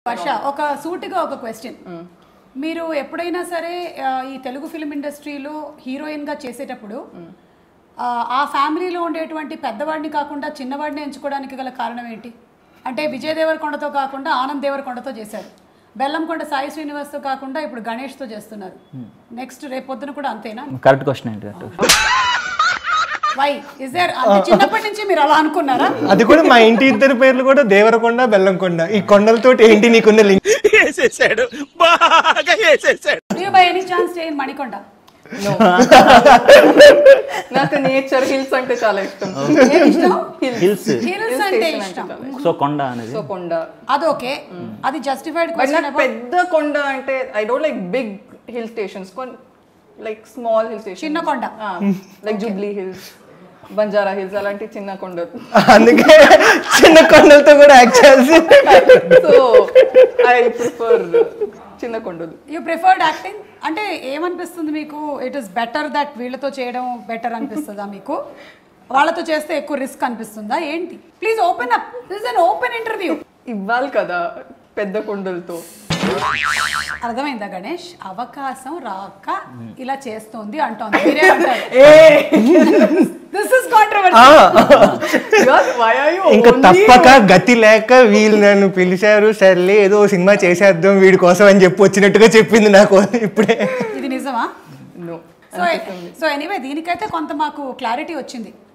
వర్ష ఒక సూటిగా ఒక క్వశ్చన్ మీరు ఎప్పుడైనా సరే ఆ, ఈ తెలుగు ఫిల్మ్ ఇండస్ట్రీలో హీరోయిన్ గా చేసేటప్పుడు ఆ, ఆ ఫ్యామిలీలో ఉండేటువంటి పెద్దవాడిని కాకుండా చిన్నవాడిని ఎంచుకోవడానికి గల కారణం ఏంటి అంటే విజయ్ దేవరకొండతో కాకుండా ఆనంద్ దేవరకొండతో చేశారు బెల్లంకొండ సాయి శ్రీనివాస్తో కాకుండా ఇప్పుడు గణేష్తో చేస్తున్నారు నెక్స్ట్ రేపు పొద్దున కూడా అంతేనా కరెక్ట్ క్వశ్చన్ ఏంటి కరెక్ట్ వై ఇస్ దేర్ అంటే చిన్నప్పటి నుంచి మీరు అలా అనుకున్నారా అది కూడా మా ఇంటి ఇద్దరు పేర్లు కూడా దేవరకొండ బెల్లంకొండ ఈ కొండలతోటి ఏంటి నీకున్న లింక్ వేసేసాడు బాగా వేసేసాడు do by any chance stay in Manikonda No. నాకు నేచర్ హిల్స్ అంటే చాలా ఇష్టం ఏం ఇష్టం హిల్స్ హిల్స్ అంటే ఇష్టం సో కొండ అనేది సో కొండ అదొకే అది జస్టిఫైడ్ బట్ నాకు పెద్ద కొండ అంటే I don't like big hill stations like small hill station చిన్న కొండ. లైక్ జూబ్లీ హిల్స్ బంజారా హిల్స్ అలాంటి చిన్న కొండ అందుకే చిన్న కొండలతో కూడా యాక్ట్ చేసి సో ఐ ప్రిఫర్ చిన్న కొండలు యూ ప్రిఫర్డ్ యాక్టింగ్ అంటే ఏమనిపిస్తుంది మీకు ఇట్ ఇస్ బెటర్ దట్ వీళ్ళతో చేయడం బెటర్ అనిపిస్తుందా మీకు వాళ్ళతో చేస్తే ఎక్కువ రిస్క్ అనిపిస్తుందా ఏంటి please open up this an open interview ఇవ్వాలి కదా పెద్ద కొండలతో అర్థమైందా గణేష్ అవకాశం రాక ఇలా చేస్తోంది అంటోంది మీరే అంటారు this is controversy why are you ఇంకా తప్పక గతి లేక వీళ్ళు నన్ను పిలిచారు సర్లే ఏదో సినిమా చేసేద్దాం వీడి కోసం అని చెప్పి వచ్చినట్టుగా చెప్పింది నాకు ఇప్పుడే ఇది నిజమా నో సో సో ఎనీవే దీనికైతే కొంత మాకు క్లారిటీ వచ్చింది